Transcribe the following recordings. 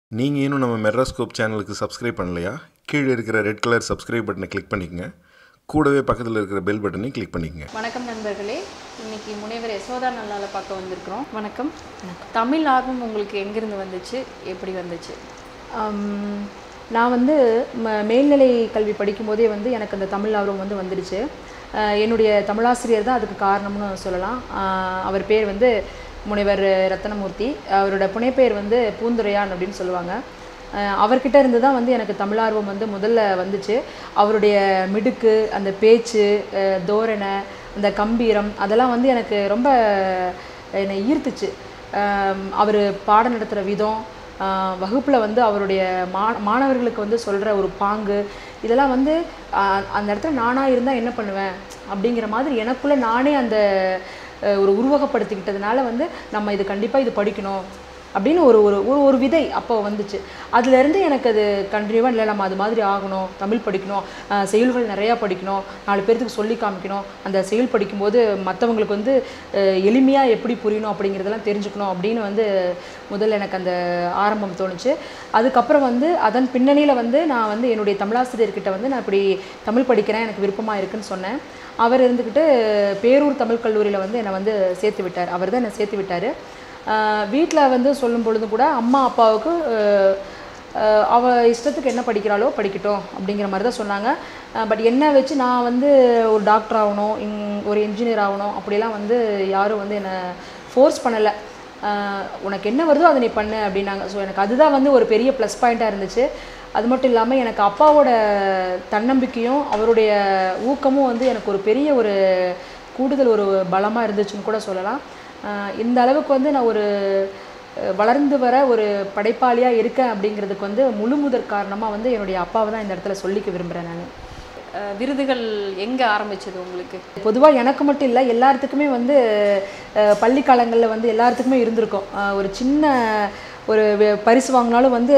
நீங்கள் இன்னும் நம்ம மெட்ராஸ்கோப் சேனலுக்கு சப்ஸ்கிரைப் பண்ணலையா கீழே இருக்கிற ரெட் கலர் சப்ஸ்கிரைப் பட்டனை கிளிக் பண்ணிக்கங்க கூடவே பக்கத்தில் இருக்கிற பெல் பட்டனையும் கிளிக் பண்ணிக்கங்க வணக்கம் நண்பர்களே இன்னைக்கு முனைவர் யசோதா நல்லால பார்க்க வந்திருக்கிறோம் வணக்கம் தமிழ் ஆர்வம் உங்களுக்கு எங்கிருந்து வந்துச்சு எப்படி வந்துச்சு ஆம், நான் வந்து ம மேல்நிலை கல்வி படிக்கும்போதே வந்து எனக்கு அந்த தமிழ் ஆர்வம் வந்து வந்துடுச்சு அஹ் என்னுடைய தமிழாசிரியர் தான் அதுக்கு காரணம்னு சொல்லலாம் அஹ் அவர் பேர் வந்து முனைவர் ரத்தனமூர்த்தி அவரோட புனைப்பெயர் வந்து பூந்துரையான் அப்படின்னு சொல்லுவாங்க அஹ் அவர்கிட்ட இருந்து தான் வந்து எனக்கு தமிழ் ஆர்வம் வந்து முதல்ல வந்துச்சு அவருடைய மிடுக்கு அந்த பேச்சு அஹ் தோரணை அந்த கம்பீரம் அதெல்லாம் வந்து எனக்கு ரொம்ப என்னை ஈர்த்துச்சு அவர் பாடம் நடத்துகிற விதம் வகுப்பில் வந்து அவருடைய மா மாணவர்களுக்கு வந்து சொல்கிற ஒரு பாங்கு இதெல்லாம் வந்து ஆஹ் அந்த இடத்துல நானாக இருந்தால் என்ன பண்ணுவேன் அப்படிங்கிற மாதிரி எனக்குள்ளே நானே அந்த அஹ், ஒரு உருவகப்படுத்திக்கிட்டதுனால வந்து நம்ம இது கண்டிப்பாக இது படிக்கணும் அப்படின்னு ஒரு ஒரு ஒரு ஒரு விதை அப்போ வந்துச்சு அதுலேருந்து எனக்கு அது கண்டினியூவாக இல்லை நம்ம அது மாதிரி ஆகணும் தமிழ் படிக்கணும் அஹ், செயல்கள் நிறையா படிக்கணும் நாலு பேர்த்துக்கு சொல்லி காமிக்கணும் அந்த செயல் படிக்கும்போது மற்றவங்களுக்கு வந்து எளிமையாக எப்படி புரியணும் அப்படிங்கிறதெல்லாம் தெரிஞ்சுக்கணும் அப்படின்னு வந்து முதல்ல எனக்கு அந்த ஆரம்பம் தோணுச்சு அதுக்கப்புறம் வந்து அதன் பின்னணியில் வந்து நான் வந்து என்னுடைய தமிழாசிரியர்கிட்ட வந்து நான் இப்படி தமிழ் படிக்கிறேன் எனக்கு விருப்பமாக இருக்குன்னு சொன்னேன் அவர் இருந்துக்கிட்டு பேரூர் தமிழ் கல்லூரியில் வந்து என்னை வந்து சேர்த்து விட்டார் அவர் தான் என்னை சேர்த்து விட்டார் வீட்டில் வந்து சொல்லும் பொழுது கூட அம்மா அப்பாவுக்கு அஹ், அஹ், அவ இஷ்டத்துக்கு என்ன படிக்கிறாளோ படிக்கட்டும் அப்படிங்கிற மாதிரி தான் சொன்னாங்க பட் என்ன வச்சு நான் வந்து ஒரு டாக்டர் ஆகணும் இங் ஒரு இன்ஜினியர் ஆகணும் அப்படிலாம் வந்து யாரும் வந்து என்னை ஃபோர்ஸ் பண்ணலை உனக்கு என்ன வருதோ அதை நீ பண்ணு அப்படின்னாங்க ஸோ எனக்கு அதுதான் வந்து ஒரு பெரிய ப்ளஸ் பாயிண்ட்டாக இருந்துச்சு அது மட்டும் இல்லாமல் எனக்கு அப்பாவோட தன்னம்பிக்கையும் அவருடைய ஊக்கமும் வந்து எனக்கு ஒரு பெரிய ஒரு கூடுதல் ஒரு பலமாக இருந்துச்சுன்னு கூட சொல்லலாம் ஆஹ் இந்த அளவுக்கு வந்து நான் ஒரு அஹ், வளர்ந்து வர ஒரு படைப்பாளியாக இருக்கேன் அப்படிங்கிறதுக்கு வந்து முழு முதற் காரணமாக வந்து என்னுடைய அப்பாவை தான் இந்த இடத்துல சொல்லிக்க விரும்புகிறேன் நான் அஹ் விருதுகள் எங்கே ஆரம்பிச்சது உங்களுக்கு பொதுவாக எனக்கு மட்டும் இல்லை எல்லாத்துக்குமே வந்து அஹ், பள்ளி காலங்களில் வந்து எல்லாத்துக்குமே இருந்திருக்கும் அஹ், ஒரு சின்ன ஒரு வெ- பரிசு வாங்கினாலும் வந்து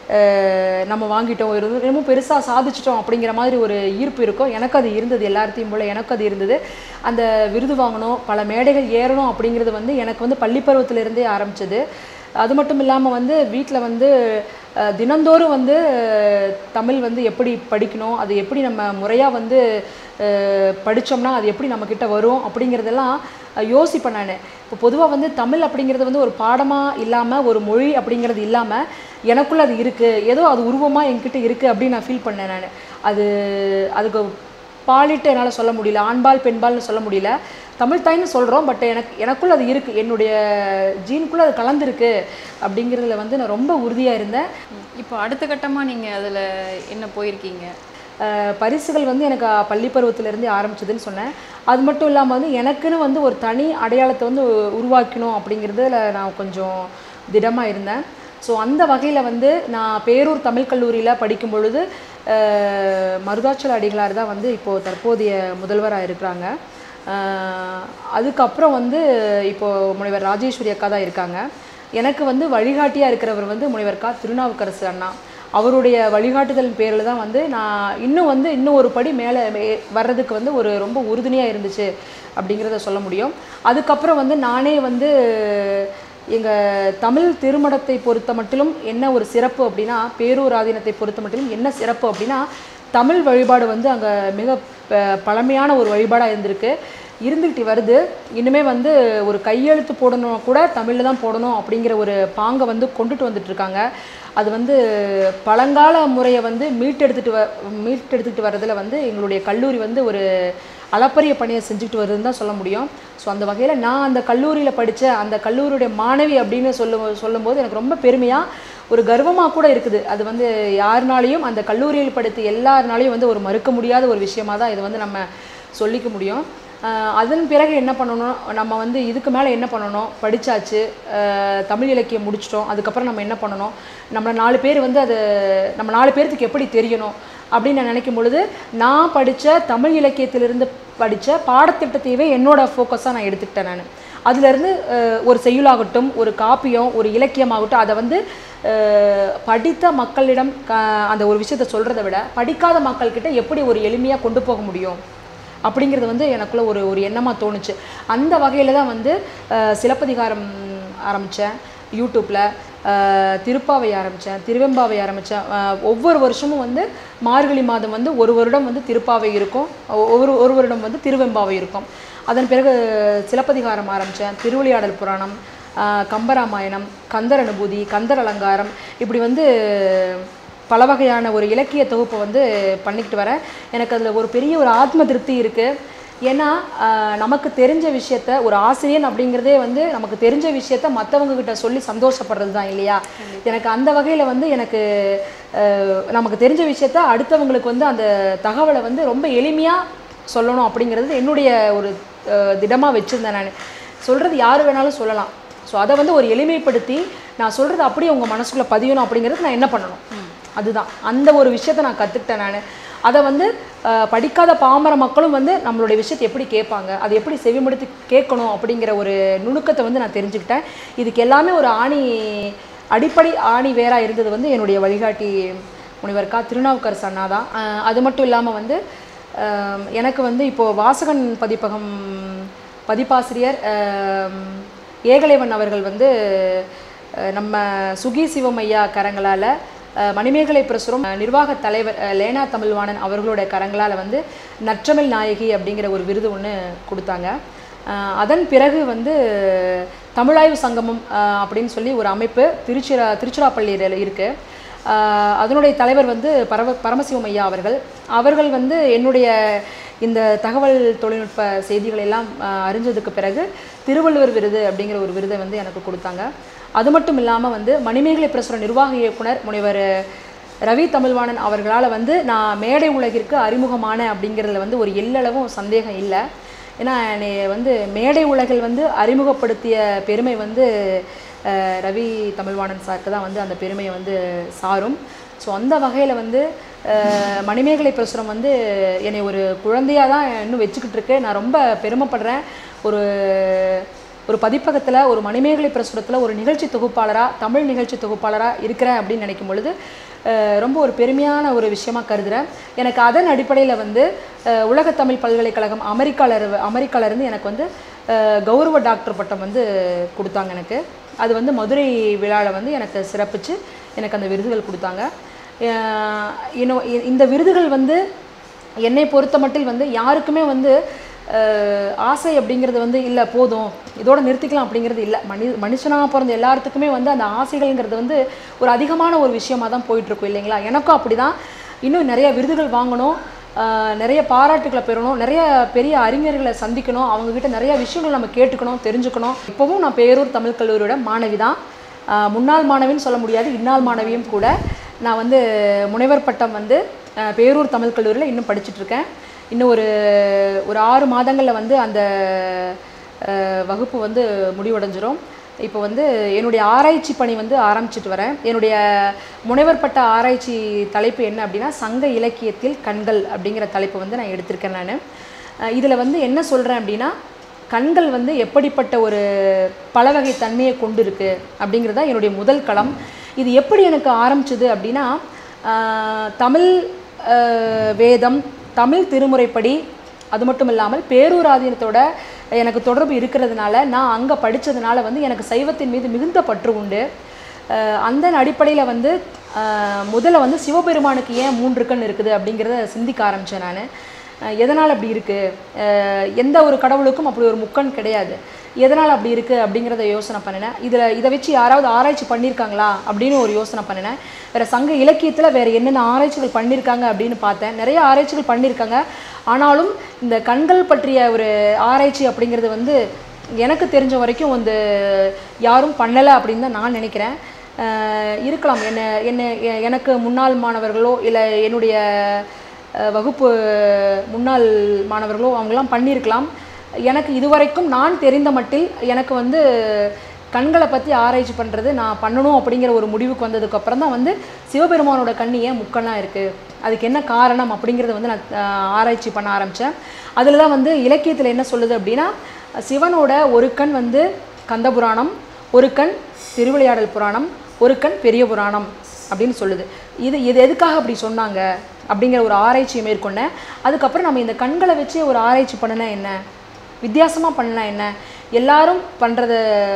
அஹ், நம்ம வாங்கிட்டோம் ஒரு ரொம்ப பெருசாக சாதிச்சிட்டோம் அப்படிங்கிற மாதிரி ஒரு ஈர்ப்பு இருக்கும் எனக்கு அது இருந்தது எல்லாத்தையும் போல் எனக்கு அது இருந்தது அந்த விருது வாங்கணும் பல மேடைகள் ஏறணும் அப்படிங்கிறது வந்து எனக்கு வந்து பள்ளிப்பருவத்திலிருந்தே ஆரம்பிச்சது அது மட்டும் இல்லாமல் வந்து வீட்டில் வந்து அஹ், தினந்தோறும் வந்து அஹ், தமிழ் வந்து எப்படி படிக்கணும் அது எப்படி நம்ம முறையாக வந்து அஹ், படிச்சோம்னா அது எப்படி நம்மக்கிட்ட வரும் அப்படிங்கிறதெல்லாம் அஹ், யோசிப்பேன் நான் இப்போ பொதுவாக வந்து தமிழ் அப்படிங்கிறது வந்து ஒரு பாடமாக இல்லாமல் ஒரு மொழி அப்படிங்கிறது இல்லாமல் எனக்குள்ளே அது இருக்குது ஏதோ அது உருவமாக என்கிட்ட இருக்குது அப்படின்னு நான் ஃபீல் பண்ணேன் நான் அது அதுக்கு பாலிட்டு என்னால் சொல்ல முடியல ஆண்பால் பெண்பால்னு சொல்ல முடியல தமிழ் தாய்ன்னு சொல்கிறோம் பட் எனக்கு எனக்குள்ள அது இருக்குது என்னுடைய ஜீனுக்குள்ளே அது கலந்துருக்கு அப்படிங்கிறதுல வந்து நான் ரொம்ப உறுதியாக இருந்தேன் இப்போ அடுத்த கட்டமாக நீங்கள் அதில் என்ன போயிருக்கீங்க அஹ் பரிசுகள் வந்து எனக்கு பள்ளி பருவத்திலேருந்தே ஆரம்பிச்சதுன்னு சொன்னேன் அது மட்டும் இல்லாமல் வந்து எனக்குன்னு வந்து ஒரு தனி அடையாளத்தை வந்து உருவாக்கணும் அப்படிங்கிறதுல நான் கொஞ்சம் திடமாக இருந்தேன் ஸோ அந்த வகையில் வந்து நான் பேரூர் தமிழ் கல்லூரியில் படிக்கும் பொழுது அஹ் மருதாச்சல அடிகளார் தான் வந்து இப்போது தற்போதைய முதல்வராக இருக்கிறாங்க அஹ் அதுக்கப்புறம் வந்து இப்போது முனைவர் ராஜேஸ்வரி அக்கா தான் இருக்காங்க எனக்கு வந்து வழிகாட்டியாக இருக்கிறவர் வந்து முனைவர் கா திருநாவுக்கரசு அண்ணா அவருடைய வழிகாட்டுதல் பேரில் தான் வந்து நான் இன்னும் வந்து இன்னும் ஒரு படி மேலே மே- வர்றதுக்கு வந்து ஒரு ரொம்ப உறுதுணையாக இருந்துச்சு அப்படிங்கிறத சொல்ல முடியும் அதுக்கப்புறம் வந்து நானே வந்து எங்கள் தமிழ் திருமணத்தை பொறுத்த மட்டிலும் என்ன ஒரு சிறப்பு அப்படின்னா பேரூர் ஆதீனத்தை பொறுத்த மட்டிலும் என்ன சிறப்பு அப்படின்னா தமிழ் வழிபாடு வந்து அங்கே மிக ப- பழமையான ஒரு வழிபாடாக இருந்திருக்கு இருந்துக்கிட்டு வருது இனிமே வந்து ஒரு கையெழுத்து போடணும் கூட தமிழில் தான் போடணும் அப்படிங்கிற ஒரு பாங்கை வந்து கொண்டுட்டு வந்துட்டு இருக்காங்க அது வந்து பழங்கால முறையை வந்து மீட்டெடுத்துட்டு வ மீட்டெடுத்துட்டு வர்றதுல வந்து எங்களுடைய கல்லூரி வந்து ஒரு அளப்பரிய பணியை செஞ்சுக்கிட்டு வருதுன்னு தான் சொல்ல முடியும் ஸோ அந்த வகையில் நான் அந்த கல்லூரியில் படித்த அந்த கல்லூரியுடைய மாணவி அப்படின்னு சொல்லும் சொல்லும்போது எனக்கு ரொம்ப பெருமையாக ஒரு கர்வமாக கூட இருக்குது அது வந்து யாருனாலையும் அந்த கல்லூரியில் படித்த எல்லாருனாலையும் வந்து ஒரு மறுக்க முடியாத ஒரு விஷயமா தான் இதை வந்து நம்ம சொல்லிக்க முடியும் ஆஹ் அதன் பிறகு என்ன பண்ணணும் நம்ம வந்து இதுக்கு மேலே என்ன பண்ணணும் படித்தாச்சு தமிழ் இலக்கியம் முடிச்சிட்டோம் அதுக்கப்புறம் நம்ம என்ன பண்ணணும் நம்ம நாலு பேர் வந்து அது நம்ம நாலு பேர்த்துக்கு எப்படி தெரியணும் அப்படின்னு நான் நினைக்கும் பொழுது நான் படித்த தமிழ் இலக்கியத்திலிருந்து படித்த பாடத்திட்டத்தையவே என்னோட ஃபோக்கஸாக நான் எடுத்துக்கிட்டேன் நான் அதுலேருந்து ஒரு செய்யுளாகட்டும் ஒரு காப்பியம் ஒரு இலக்கியமாகட்டும் அதை வந்து அஹ், படித்த மக்களிடம் க அந்த ஒரு விஷயத்தை சொல்கிறத விட படிக்காத மக்கள்கிட்ட எப்படி ஒரு எளிமையாக கொண்டு போக முடியும் அப்படிங்கிறது வந்து எனக்குள்ள ஒரு ஒரு எண்ணமாக தோணுச்சு அந்த வகையில் தான் வந்து அஹ், சிலப்பதிகாரம் ஆரம்பித்தேன் யூடியூப்பில் ஆஹ் திருப்பாவை ஆரம்பித்தேன் திருவெம்பாவை ஆரம்பித்தேன் ஒவ்வொரு வருஷமும் வந்து மார்கழி மாதம் வந்து ஒரு வருடம் வந்து திருப்பாவை இருக்கும் ஒ- ஒரு ஒரு வருடம் வந்து திருவெம்பாவை இருக்கும் அதன் பிறகு சிலப்பதிகாரம் ஆரம்பித்தேன் திருவிளையாடல் புராணம் ஆஹ் கம்பராமாயணம் கந்தர் அனுபூதி கந்தர் அலங்காரம் இப்படி வந்து பல வகையான ஒரு இலக்கிய தொகுப்பை வந்து பண்ணிக்கிட்டு வரேன் எனக்கு அதில் ஒரு பெரிய ஒரு ஆத்ம திருப்தி இருக்குது ஏன்னா ஆஹ் நமக்கு தெரிஞ்ச விஷயத்த ஒரு ஆசிரியன் அப்படிங்கிறதே வந்து நமக்கு தெரிஞ்ச விஷயத்த மற்றவங்க கிட்ட சொல்லி சந்தோஷப்படுறது தான் இல்லையா எனக்கு அந்த வகையில் வந்து எனக்கு ஆஹ் நமக்கு தெரிஞ்ச விஷயத்த அடுத்தவங்களுக்கு வந்து அந்த தகவலை வந்து ரொம்ப எளிமையாக சொல்லணும் அப்படிங்கிறது என்னுடைய ஒரு திடமாக வச்சுருந்தேன் நான் சொல்கிறது யார் வேணாலும் சொல்லலாம் ஸோ அதை வந்து ஒரு எளிமைப்படுத்தி நான் சொல்கிறது அப்படியே உங்கள் மனசுக்குள்ளே பதியணும் அப்படிங்கிறது நான் என்ன பண்ணணும் அதுதான் அந்த ஒரு விஷயத்தை நான் கற்றுக்கிட்டேன் நான் அதை வந்து அஹ், படிக்காத பாமர மக்களும் வந்து நம்மளுடைய விஷயத்தை எப்படி கேட்பாங்க அதை எப்படி செவிமடுத்து கேட்கணும் அப்படிங்கிற ஒரு நுணுக்கத்தை வந்து நான் தெரிஞ்சுக்கிட்டேன் இதுக்கு எல்லாமே ஒரு ஆணி அடிப்படை ஆணி வேறாக இருந்தது வந்து என்னுடைய வழிகாட்டி முனிவர் கா திருநாவுக்கரசு அண்ணா தான் அஹ், அது மட்டும் இல்லாமல் வந்து அஹ், எனக்கு வந்து இப்போது வாசகன் பதிப்பகம் பதிப்பாசிரியர் அஹ், ஏகலைவன் அவர்கள் வந்து அஹ், நம்ம சுகி சிவமையா கரங்களால் அஹ், மணிமேகலை பிரசுரம் அஹ், நிர்வாக தலைவர் அஹ், லேனா தமிழ்வாணன் அவர்களோட கரங்களால் வந்து நற்றமிழ் நாயகி அப்படிங்கிற ஒரு விருது ஒன்று கொடுத்தாங்க அஹ், அதன் பிறகு வந்து தமிழாய்வு சங்கமம் அஹ், அப்படின்னு சொல்லி ஒரு அமைப்பு திருச்சிரா திருச்சிராப்பள்ளியில் இருக்குது ஆஹ் அதனுடைய தலைவர் வந்து பரவ பரமசிவம் ஐயா அவர்கள் அவர்கள் வந்து என்னுடைய இந்த தகவல் தொழில்நுட்ப செய்திகள் எல்லாம் ஆஹ் அறிஞ்சதுக்கு பிறகு திருவள்ளுவர் விருது அப்படிங்கிற ஒரு விருதை வந்து எனக்கு கொடுத்தாங்க அது மட்டும் இல்லாமல் வந்து மணிமேகலை பிரசுர நிர்வாக இயக்குனர் முனைவர் ரவி தமிழ்வாணன் அவர்களால் வந்து நான் மேடை உலகிற்கு அறிமுகமான அப்படிங்கிறதுல வந்து ஒரு எல்லளவும் சந்தேகம் இல்லை ஏன்னா என்னை வந்து மேடை உலகில் வந்து அறிமுகப்படுத்திய பெருமை வந்து அஹ், ரவி தமிழ்வாணன் சாருக்கு தான் வந்து அந்த பெருமையை வந்து சாரும் ஸோ அந்த வகையில் வந்து அஹ், மணிமேகலை பிரசுரம் வந்து என்னை ஒரு குழந்தையாக தான் இன்னும் வச்சுக்கிட்டு இருக்கு நான் ரொம்ப பெருமைப்படுறேன் ஒரு ஒரு பதிப்பகத்தில் ஒரு மணிமேகலை பிரசுரத்தில் ஒரு நிகழ்ச்சி தொகுப்பாளராக தமிழ் நிகழ்ச்சி தொகுப்பாளராக இருக்கிறேன் அப்படின்னு நினைக்கும் பொழுது அஹ், ரொம்ப ஒரு பெருமையான ஒரு விஷயமா கருதுகிறேன் எனக்கு அதன் அடிப்படையில் வந்து அஹ், உலகத் தமிழ் பல்கலைக்கழகம் அமெரிக்கால இரு- அமெரிக்கால இருந்து எனக்கு வந்து அஹ், கௌரவ டாக்டர் பட்டம் வந்து கொடுத்தாங்க எனக்கு அது வந்து மதுரை விழாவில் வந்து எனக்கு சிறப்பிச்சு எனக்கு அந்த விருதுகள் கொடுத்தாங்க அஹ், இன்னும் இ- இந்த விருதுகள் வந்து என்னை பொறுத்த மட்டில் வந்து யாருக்குமே வந்து அஹ், ஆசை அப்படிங்கிறது வந்து இல்லை போதும் இதோட நிறுத்திக்கலாம் அப்படிங்கிறது இல்லை மனி மனுஷனாக பிறந்த எல்லாத்துக்குமே வந்து அந்த ஆசைகள்ங்கிறது வந்து ஒரு அதிகமான ஒரு விஷயமா தான் போயிட்டுருக்கும் இல்லைங்களா எனக்கும் அப்படி தான் இன்னும் நிறைய விருதுகள் வாங்கணும் அஹ், நிறைய பாராட்டுகளை பெறணும் நிறைய பெரிய அறிஞர்களை சந்திக்கணும் அவங்கக்கிட்ட நிறைய விஷயங்கள் நம்ம கேட்டுக்கணும் தெரிஞ்சுக்கணும் இப்போவும் நான் பேரூர் தமிழ் கல்லூரியோட மாணவி தான் ஆஹ் முன்னாள் மாணவின்னு சொல்ல முடியாது இந்நாள் மாணவியும் கூட நான் வந்து முனைவர் பட்டம் வந்து ஆஹ் பேரூர் தமிழ் கல்லூரியில் இன்னும் படிச்சுட்டு இருக்கேன் இன்னும் ஒரு ஒரு ஆறு மாதங்களில் வந்து அந்த ஆஹ் வகுப்பு வந்து முடிவடைஞ்சிரும் இப்போ வந்து என்னுடைய ஆராய்ச்சி பணி வந்து ஆரம்பிச்சிட்டு வரேன் என்னுடைய முனைவர் பட்ட ஆராய்ச்சி தலைப்பு என்ன அப்படின்னா சங்க இலக்கியத்தில் கண்கள் அப்படிங்கிற தலைப்பு வந்து நான் எடுத்திருக்கேன் நான் இதில் வந்து என்ன சொல்கிறேன் அப்படின்னா கண்கள் வந்து எப்படிப்பட்ட ஒரு பலவகை தன்மையை கொண்டு இருக்கு அப்படிங்கிறது தான் என்னுடைய முதல் களம் இது எப்படி எனக்கு ஆரம்பிச்சது அப்படின்னா ஆஹ், தமிழ் ஆஹ், வேதம் தமிழ் திருமுறைப்படி அது மட்டும் இல்லாமல் பேரூராதீனத்தோட எனக்கு தொடர்பு இருக்கிறதுனால நான் அங்கே படித்ததுனால வந்து எனக்கு சைவத்தின் மீது மிகுந்த பற்று உண்டு அஹ் அந்த அடிப்படையில் வந்து அஹ் முதல்ல வந்து சிவபெருமானுக்கு ஏன் மூன்று கண் இருக்குது அப்படிங்கிறத சிந்திக்க ஆரம்பித்தேன் நான் எதனால் அப்படி இருக்குது எந்த ஒரு கடவுளுக்கும் அப்படி ஒரு முக்கண் கிடையாது எதனால் அப்படி இருக்குது அப்படிங்கிறத யோசனை பண்ணினேன் இதில் இதை வச்சு யாராவது ஆராய்ச்சி பண்ணியிருக்காங்களா அப்படின்னு ஒரு யோசனை பண்ணினேன் வேறு சங்க இலக்கியத்தில் வேறு என்னென்ன ஆராய்ச்சிகள் பண்ணியிருக்காங்க அப்படின்னு பார்த்தேன் நிறைய ஆராய்ச்சிகள் பண்ணியிருக்காங்க ஆனாலும் இந்த கண்கள் பற்றிய ஒரு ஆராய்ச்சி அப்படிங்கிறது வந்து எனக்கு தெரிஞ்ச வரைக்கும் வந்து யாரும் பண்ணலை அப்படின்னு தான் நான் நினைக்கிறேன் அஹ் இருக்கலாம் என்ன என்ன எ- எனக்கு முன்னாள் மாணவர்களோ இல்லை என்னுடைய அஹ், வகுப்பு முன்னாள் மாணவர்களோ அவங்களாம் பண்ணியிருக்கலாம் எனக்கு இதுவரைக்கும் நான் தெரிந்த மட்டில் எனக்கு வந்து கண்களை பற்றி ஆராய்ச்சி பண்ணுறது நான் பண்ணணும் அப்படிங்கிற ஒரு முடிவுக்கு வந்ததுக்கப்புறம் தான் வந்து சிவபெருமானோட கண்ணு ஏன் முக்கண்ணாக இருக்குது அதுக்கு என்ன காரணம் அப்படிங்கிறத வந்து நான் அஹ், ஆராய்ச்சி பண்ண ஆரம்பித்தேன் அதில் தான் வந்து இலக்கியத்தில் என்ன சொல்லுது அப்படின்னா சிவனோட ஒரு கண் வந்து கந்தபுராணம் ஒரு கண் திருவிளையாடல் புராணம் ஒரு கண் பெரிய புராணம் அப்படின்னு சொல்லுது இது இது எதுக்காக அப்படி சொன்னாங்க அப்படிங்கிற ஒரு ஆராய்ச்சியை மேற்கொண்டேன் அதுக்கப்புறம் நம்ம இந்த கண்களை வச்சு ஒரு ஆராய்ச்சி பண்ணினா என்ன வித்தியாசமாக பண்ணினா என்ன எல்லாரும் பண்ணுறத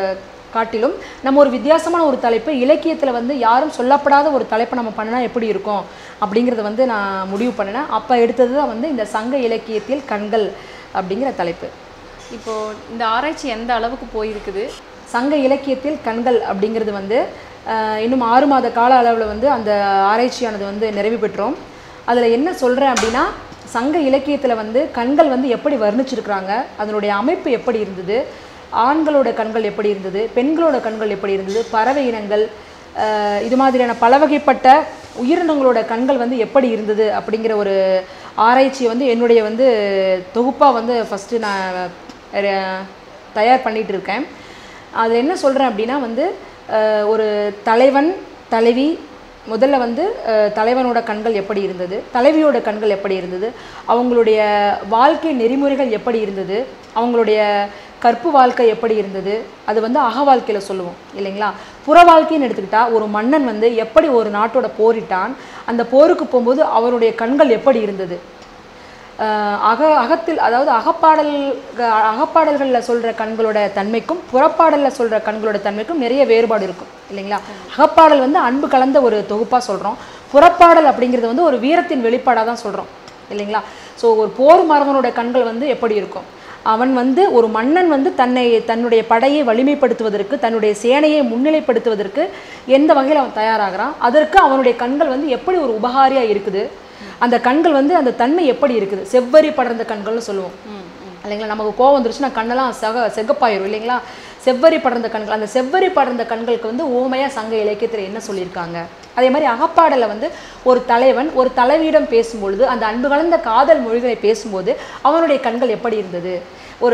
காட்டிலும் நம்ம ஒரு வித்தியாசமான ஒரு தலைப்பு இலக்கியத்தில் வந்து யாரும் சொல்லப்படாத ஒரு தலைப்பை நம்ம பண்ணினா எப்படி இருக்கும் அப்படிங்கிறத வந்து நான் முடிவு பண்ணினேன் அப்போ எடுத்தது தான் வந்து இந்த சங்க இலக்கியத்தில் கண்கள் அப்படிங்கிற தலைப்பு இப்போ இந்த ஆராய்ச்சி எந்த அளவுக்கு போயிருக்குது சங்க இலக்கியத்தில் கண்கள் அப்படிங்கிறது வந்து அஹ், இன்னும் ஆறு மாத கால அளவில் வந்து அந்த ஆராய்ச்சியானது வந்து நிறைவு பெற்றோம் அதில் என்ன சொல்கிறேன் அப்படின்னா சங்க இலக்கியத்தில் வந்து கண்கள் வந்து எப்படி வர்ணிச்சிருக்கிறாங்க அதனுடைய அமைப்பு எப்படி இருந்தது ஆண்களோட கண்கள் எப்படி இருந்தது பெண்களோட கண்கள் எப்படி இருந்தது பறவை இனங்கள் அஹ், இது மாதிரியான பல வகைப்பட்ட உயிரினங்களோட கண்கள் வந்து எப்படி இருந்தது அப்படிங்கிற ஒரு ஆராய்ச்சியை வந்து என்னுடைய வந்து தொகுப்பாக வந்து ஃபஸ்ட்டு நான் அஹ், தயார் பண்ணிட்டு இருக்கேன் அதில் என்ன சொல்கிறேன் அப்படின்னா வந்து அஹ், ஒரு தலைவன் தலைவி முதல்ல வந்து அஹ், தலைவனோட கண்கள் எப்படி இருந்தது தலைவியோட கண்கள் எப்படி இருந்தது அவங்களுடைய வாழ்க்கை நெறிமுறைகள் எப்படி இருந்தது அவங்களுடைய கற்பு வாழ்க்கை எப்படி இருந்தது அது வந்து அக வாழ்க்கையில் சொல்லுவோம் இல்லைங்களா புற வாழ்க்கைன்னு எடுத்துக்கிட்டா ஒரு மன்னன் வந்து எப்படி ஒரு நாட்டோட போரிட்டான் அந்த போருக்கு போகும்போது அவருடைய கண்கள் எப்படி இருந்தது அஹ் அக அகத்தில் அதாவது அகப்பாடல் அகப்பாடல்களில் சொல்கிற கண்களோட தன்மைக்கும் புறப்பாடலில் சொல்கிற கண்களோட தன்மைக்கும் நிறைய வேறுபாடு இருக்கும் இல்லைங்களா அகப்பாடல் வந்து அன்பு கலந்த ஒரு தொகுப்பாக சொல்கிறோம் புறப்பாடல் அப்படிங்கிறது வந்து ஒரு வீரத்தின் வெளிப்பாடாக தான் சொல்கிறோம் இல்லைங்களா ஸோ ஒரு போர் மரவனோட கண்கள் வந்து எப்படி இருக்கும் அவன் வந்து ஒரு மன்னன் வந்து தன்னை தன்னுடைய படையை வலிமைப்படுத்துவதற்கு தன்னுடைய சேனையை முன்னிலைப்படுத்துவதற்கு எந்த வகையில் அவன் தயாராகிறான் அதற்கு அவனுடைய கண்கள் வந்து எப்படி ஒரு உபகாரியாக இருக்குது அந்த கண்கள் வந்து அந்த தன்மை எப்படி இருக்குது செவ்வரி படர்ந்த கண்கள்னு சொல்லுவோம் இல்லைங்களா நமக்கு கோவம் வந்துருச்சுன்னா கண்ணெல்லாம் செக செகப்பாயிரும் இல்லைங்களா செவ்வரி படர்ந்த கண்கள் அந்த செவ்வரி படர்ந்த கண்களுக்கு வந்து ஓமையாக சங்க இலக்கியத்தில் என்ன சொல்லியிருக்காங்க அதே மாதிரி அகப்பாடலை வந்து ஒரு தலைவன் ஒரு தலைவியிடம் பேசும்பொழுது அந்த அன்பு கலந்த காதல் மொழிகளை பேசும்போது அவனுடைய கண்கள் எப்படி இருந்தது ஒரு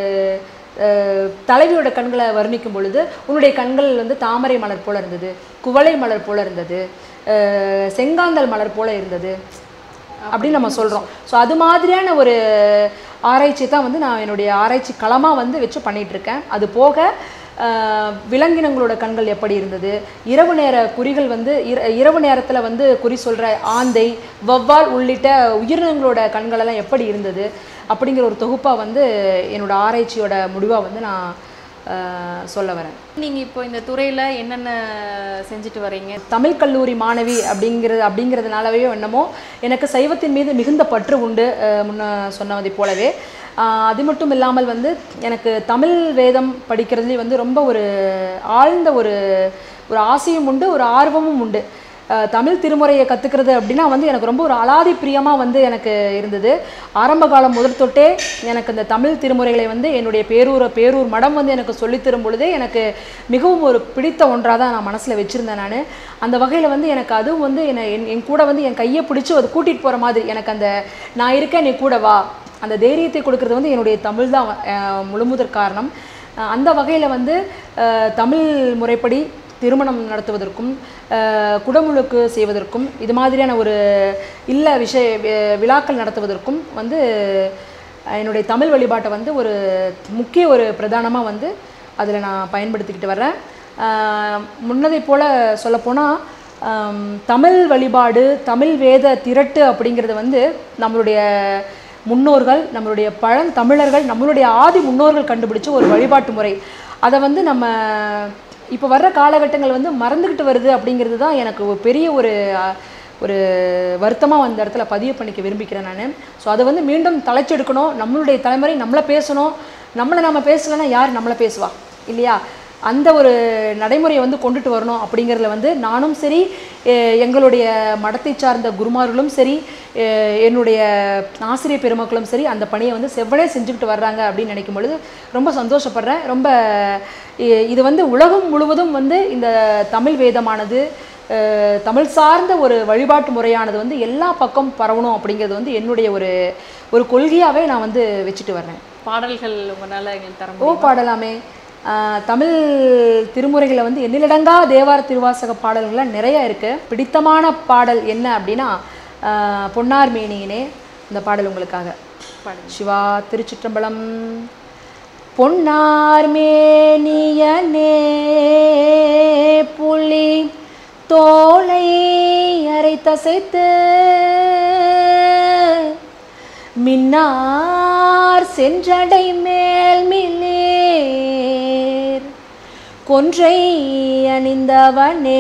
அஹ், தலைவியோட கண்களை வர்ணிக்கும் பொழுது உன்னுடைய கண்கள் வந்து தாமரை மலர் போல இருந்தது குவளை மலர் போல இருந்தது அஹ், செங்காந்தல் மலர் போல இருந்தது அப்படின்னு நம்ம சொல்கிறோம் ஸோ அது மாதிரியான ஒரு ஆராய்ச்சி தான் வந்து நான் என்னுடைய ஆராய்ச்சி களமாக வந்து வச்சு பண்ணிட்டு இருக்கேன் அது போக ஆஹ், விலங்கினங்களோட கண்கள் எப்படி இருந்தது இரவு நேர குறிகள் வந்து இர- இரவு நேரத்தில் வந்து குறி சொல்கிற ஆந்தை வவ்வால் உள்ளிட்ட உயிரினங்களோட கண்களெல்லாம் எப்படி இருந்தது அப்படிங்கிற ஒரு தொகுப்பாக வந்து என்னோட ஆராய்ச்சியோட முடிவாக வந்து நான் ஆஹ், சொல்ல வரேன் நீங்க இப்போ இந்த துறையில என்னென்ன செஞ்சுட்டு வரீங்க தமிழ் கல்லூரி மாணவி அப்படிங்கிறது அப்படிங்கிறதுனாலவே என்னமோ எனக்கு சைவத்தின் மீது மிகுந்த பற்று உண்டு அஹ் முன்ன சொன்னதை போலவே ஆஹ் அது மட்டும் இல்லாமல் வந்து எனக்கு தமிழ் வேதம் படிக்கிறதுலேயே வந்து ரொம்ப ஒரு ஆழ்ந்த ஒரு ஒரு ஆசையும் உண்டு ஒரு ஆர்வமும் உண்டு அஹ் தமிழ் திருமுறையை கற்றுக்கிறது அப்படின்னா வந்து எனக்கு ரொம்ப ஒரு அலாதி பிரியமாக வந்து எனக்கு இருந்தது ஆரம்ப காலம் முதல் தொட்டே எனக்கு இந்த தமிழ் திருமுறைகளை வந்து என்னுடைய பேரூரை பேரூர் மடம் வந்து எனக்கு சொல்லித் தரும் பொழுதே எனக்கு மிகவும் ஒரு பிடித்த ஒன்றாக தான் நான் மனசில் வச்சுருந்தேன் நான் அந்த வகையில் வந்து எனக்கு அதுவும் வந்து என்னை என் என் கூட வந்து என் கையை பிடிச்சி அது கூட்டிகிட்டு போகிற மாதிரி எனக்கு அந்த நான் இருக்கேன் நீ கூட வா அந்த தைரியத்தை கொடுக்கறது வந்து என்னுடைய தமிழ் தான் அஹ், முழுமுதற் காரணம் அஹ், அந்த வகையில் வந்து அஹ், தமிழ் முறைப்படி திருமணம் நடத்துவதற்கும் அஹ், குடமுழுக்கு செய்வதற்கும் இது மாதிரியான ஒரு இல்ல விஷய வி- விழாக்கள் நடத்துவதற்கும் வந்து அஹ், என்னுடைய தமிழ் வழிபாட்டை வந்து ஒரு முக்கிய ஒரு பிரதானமாக வந்து அதில் நான் பயன்படுத்திக்கிட்டு வர்றேன் அஹ், முன்னதை போல் சொல்லப்போனால் ஆம், தமிழ் வழிபாடு தமிழ் வேத திரட்டு அப்படிங்கிறது வந்து நம்மளுடைய முன்னோர்கள் நம்மளுடைய பழந்தமிழர்கள் நம்மளுடைய ஆதி முன்னோர்கள் கண்டுபிடிச்ச ஒரு வழிபாட்டு முறை அதை வந்து நம்ம இப்போ வர்ற காலகட்டங்கள் வந்து மறந்துக்கிட்டு வருது அப்படிங்கிறது தான் எனக்கு ஒரு பெரிய ஒரு அஹ், ஒரு வருத்தமாக அந்த இடத்துல பதிவு பண்ணிக்க விரும்பிக்கிறேன் நான் ஸோ அதை வந்து மீண்டும் தலைச்செடுக்கணும் நம்மளுடைய தலைமுறை நம்மளை பேசணும் நம்மளை நம்ம பேசலைன்னா யார் நம்மளை பேசுவா இல்லையா அந்த ஒரு நடைமுறையை வந்து கொண்டுட்டு வரணும் அப்படிங்கிறதுல வந்து நானும் சரி எ- எங்களுடைய மடத்தை சார்ந்த குருமார்களும் சரி எ- என்னுடைய ஆசிரியர் பெருமக்களும் சரி அந்த பணியை வந்து செவ்வனே செஞ்சுக்கிட்டு வர்றாங்க அப்படின்னு நினைக்கும் பொழுது ரொம்ப சந்தோஷப்படுறேன் ரொம்ப இ- இது வந்து உலகம் முழுவதும் வந்து இந்த தமிழ் வேதமானது அஹ், தமிழ் சார்ந்த ஒரு வழிபாட்டு முறையானது வந்து எல்லா பக்கம் பரவணும் அப்படிங்கிறது வந்து என்னுடைய ஒரு ஒரு கொள்கையாகவே நான் வந்து வச்சுட்டு வர்றேன் பாடல்கள் உங்களால எங்களுக்கு தர ஓ முடியுமா பாடலாமே ஆஹ் தமிழ் திருமுறைகளை வந்து எண்ணிலடங்கா தேவார திருவாசக பாடல்கள்லாம் நிறைய இருக்கு பிடித்தமான பாடல் என்ன அப்படின்னா ஆஹ் பொன்னார் மேனியினே இந்த பாடல் உங்களுக்காக பாடுங்க. சிவா திருச்சிற்றம்பலம் பொன்னார் மேனியனே புலி தோலை அரைத்தசைத்து மின்னார் சென்றடை மேல் மில்லேர் கொன்றை அணிந்தவனே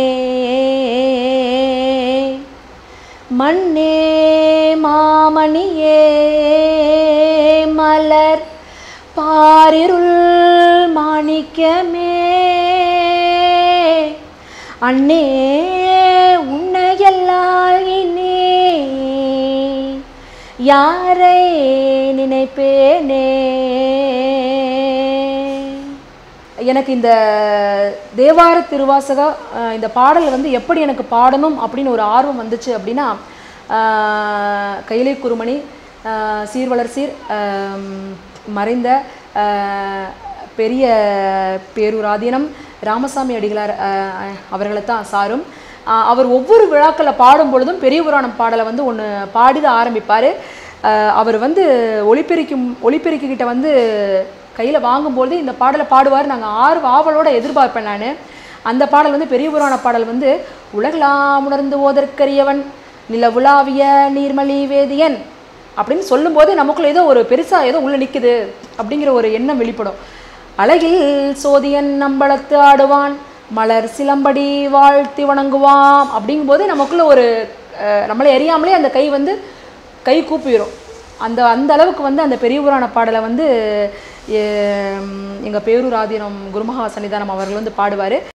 மண்ணே மாமணியே மலர் பாரிருள் மாணிக்கமே அண்ணே உன்னையல்லால் இனி யாரை நினைப்பேனே எனக்கு இந்த தேவார திருவாசக அஹ், இந்த பாடல் வந்து எப்படி எனக்கு பாடணும் அப்படின்னு ஒரு ஆர்வம் வந்துச்சு அப்படின்னா அஹ், கைலை குருமணி அஹ், சீர்வளர் சீர் அஹ், மறைந்த அஹ், பெரிய பேரூராதீனம் ராமசாமி அடிகளார் அஹ், அவர்களை தான் சாரும் அஹ், அவர் ஒவ்வொரு விழாக்களில் பாடும் பொழுதும் பெரிய புராணம் பாடலை வந்து ஒன்று பாடிதான் ஆரம்பிப்பார் அவர் வந்து ஒளிப்பெருக்கும் ஒளிப்பெருக்கிக்கிட்ட வந்து கையில் வாங்கும்பொழுது இந்த பாடலை பாடுவார் நாங்கள் ஆர்வ ஆவலோட எதிர்பார்ப்பேன் நான் அந்த பாடல் வந்து பெரிய புராண பாடல் வந்து உலகலாம் உணர்ந்து ஓதற்கரியவன் நிலவுலாவிய நீர்மலி வேதியன் அப்படின்னு சொல்லும்போது நமக்குள்ள ஏதோ ஒரு பெருசாக ஏதோ உள்ள நிற்குது அப்படிங்கிற ஒரு எண்ணம் வெளிப்படும் அழகில் சோதியன் நம்பளத்து ஆடுவான் மலர் சிலம்படி வாழ்த்தி வணங்குவாம் அப்படிங்கும்போது நமக்குள்ள ஒரு அஹ், நம்மளை அறியாமலே அந்த கை வந்து கை கூப்பிடும் அந்த அந்த அளவுக்கு வந்து அந்த பெரிய புராண பாடலை வந்து எங்கள் பேரூர் ஆதீனம் குருமகா சன்னிதானம் அவர்கள் வந்து பாடுவார்